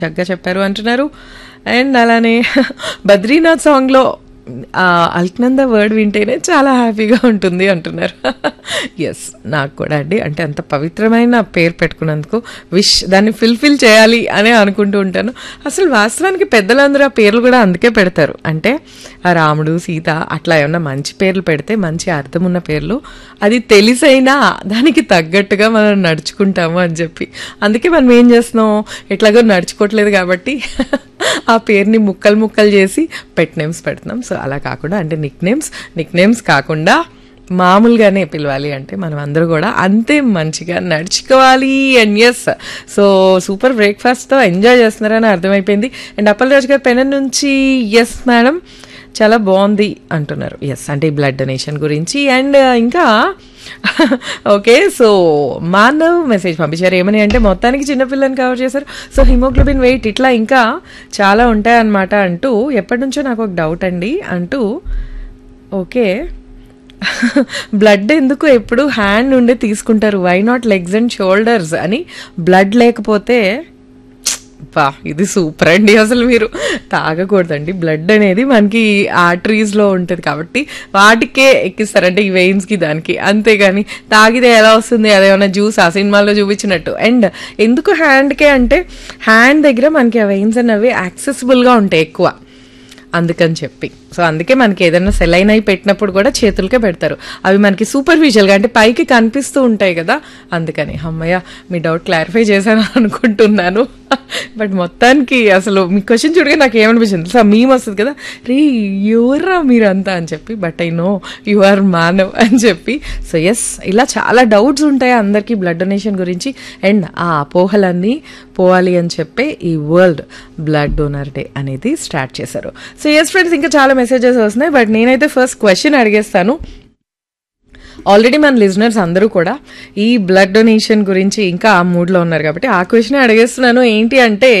చక్కగా చెప్పారు అంటున్నారు అండ్ అలానే బద్రీనాథ్ సాంగ్లో ఆ అల్క్నంద వర్డ్ వింటేనే చాలా హ్యాపీగా ఉంటుంది అంటున్నారు ఎస్ నాకు కూడా అండి అంటే అంత పవిత్రమైన పేరు పెట్టుకున్నందుకు విష్ దాన్ని ఫిల్ఫిల్ చేయాలి అనే అనుకుంటూ ఉంటాను అసలు వాస్తవానికి పెద్దలందరూ ఆ పేర్లు కూడా అందుకే పెడతారు అంటే ఆ రాముడు సీత అట్లా ఏమన్నా మంచి పేర్లు పెడితే మంచి అర్థం ఉన్న పేర్లు అది తెలిసైనా దానికి తగ్గట్టుగా మనం నడుచుకుంటాము అని చెప్పి అందుకే మనం ఏం చేస్తున్నాం ఎట్లాగో నడుచుకోవట్లేదు కాబట్టి ఆ పేరుని ముక్కలు ముక్కలు చేసి పెట్ నేమ్స్ పెడుతున్నాం సో అలా కాకుండా అంటే నిక్ నేమ్స్ నిక్ నేమ్స్ కాకుండా మామూలుగానే పిలవాలి అంటే మనం అందరూ కూడా అంతే మంచిగా నడుచుకోవాలి అండ్ ఎస్ సో సూపర్ బ్రేక్ఫాస్ట్తో ఎంజాయ్ చేస్తున్నారని అర్థమైపోయింది అండ్ అప్పలరాజు గారు పెనన్ నుంచి ఎస్ మేడం చాలా బాగుంది అంటున్నారు ఎస్ అంటే ఈ బ్లడ్ డొనేషన్ గురించి అండ్ ఇంకా ఓకే సో మానవ్ మెసేజ్ పంపించారు ఏమని అంటే మొత్తానికి చిన్నపిల్లని కవర్ చేశారు సో హిమోగ్లోబిన్ వెయిట్ ఇట్లా ఇంకా చాలా ఉంటాయన్నమాట అంటూ ఎప్పటి నుంచో నాకు ఒక డౌట్ అండి అంటూ ఓకే బ్లడ్ ఎందుకు ఎప్పుడు హ్యాండ్ నుండి తీసుకుంటారు why not legs and shoulders అని బ్లడ్ లేకపోతే బా ఇది సూపర్ అండి అసలు మీరు తాగకూడదండి బ్లడ్ అనేది మనకి ఆర్టరీస్లో ఉంటుంది కాబట్టి వాటికే ఎక్కిస్తారంటే ఈ వెయిన్స్కి దానికి అంతేగాని తాగితే ఎలా వస్తుంది అదేమన్నా జ్యూస్ ఆ సినిమాలో చూపించినట్టు అండ్ ఎందుకు హ్యాండ్కే అంటే హ్యాండ్ దగ్గర మనకి ఆ వెయిన్స్ అనేవి యాక్సెసిబుల్గా ఉంటాయి ఎక్కువ అందుకని చెప్పి సో అందుకే మనకి ఏదైనా సెలైన్ అయి పెట్టినప్పుడు కూడా చేతులకే పెడతారు అవి మనకి సూపర్ఫిషియల్గా అంటే పైకి కనిపిస్తూ ఉంటాయి కదా అందుకని అమ్మయ్య మీ డౌట్ క్లారిఫై చేశాను అనుకుంటున్నాను బట్ మొత్తానికి అసలు మీ క్వశ్చన్ చూడగా నాకు ఏమనిపించింది సో మీమ్ వస్తుంది కదా రే ఎవరా మీరంతా అని చెప్పి but I know you are Manav అని చెప్పి సో ఎస్ ఇలా చాలా డౌట్స్ ఉంటాయి అందరికీ బ్లడ్ డొనేషన్ గురించి అండ్ ఆ అపోహలన్నీ పోవాలి అని చెప్పి ఈ వరల్డ్ బ్లడ్ డోనర్ డే అనేది స్టార్ట్ చేశారు సో ఎస్ ఫ్రెండ్స్ ఇంకా చాలా మెసేజెస్ వస్తున్నాయి బట్ నేనైతే ఫస్ట్ క్వశ్చన్ అడిగేస్తాను ఆల్రెడీ మన లిజనర్స్ అందరూ కూడా ఈ బ్లడ్ డొనేషన్ గురించి ఇంకా ఆ మూడ్లో ఉన్నారు కాబట్టి ఆ క్వశ్చన్ అడిగేస్తున్నాను ఏంటి అంటే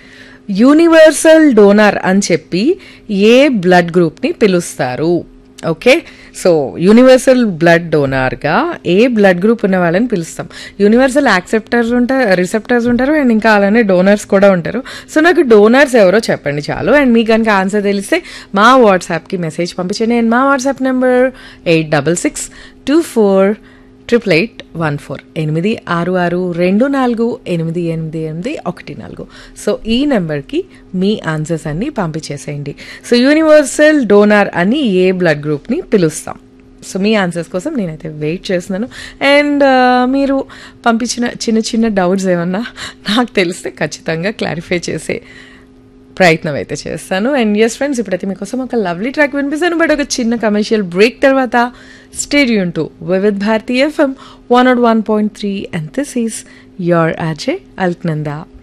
యూనివర్సల్ డోనర్ అని చెప్పి ఏ బ్లడ్ గ్రూప్ని పిలుస్తారు ఓకే సో యూనివర్సల్ బ్లడ్ డోనార్గా ఏ బ్లడ్ గ్రూప్ ఉన్న వాళ్ళని పిలుస్తాం యూనివర్సల్ యాక్సెప్టర్స్ ఉంటారు రిసెప్టర్స్ ఉంటారు అండ్ ఇంకా అలానే డోనర్స్ కూడా ఉంటారు సో నాకు డోనర్స్ ఎవరో చెప్పండి చాలు అండ్ మీకు కనుక ఆన్సర్ తెలిస్తే మా వాట్సాప్కి మెసేజ్ పంపించండి అండ్ మా WhatsApp number eight double six two four triple eight one four ఎనిమిది ఆరు ఆరు రెండు నాలుగు ఎనిమిది ఎనిమిది ఎనిమిది ఒకటి నాలుగు సో ఈ నెంబర్కి మీ ఆన్సర్స్ అన్ని పంపించేసేయండి సో యూనివర్సల్ డోనార్ అని ఏ బ్లడ్ గ్రూప్ని పిలుస్తాం సో మీ ఆన్సర్స్ కోసం నేనైతే వెయిట్ చేస్తున్నాను అండ్ మీరు పంపించిన చిన్న చిన్న డౌట్స్ ఏమన్నా నాకు తెలిస్తే ఖచ్చితంగా క్లారిఫై చేసే ప్రయత్నం అయితే చేస్తాను అండ్ ఎస్ ఫ్రెండ్స్ ఇప్పుడైతే మీకోసం ఒక లవ్లీ ట్రాక్ వినిపిస్తాను బట్ ఒక చిన్న కమర్షియల్ బ్రేక్ తర్వాత stadium to Vividh Bharati FM one naught one point three and this is your RJ Alaknanda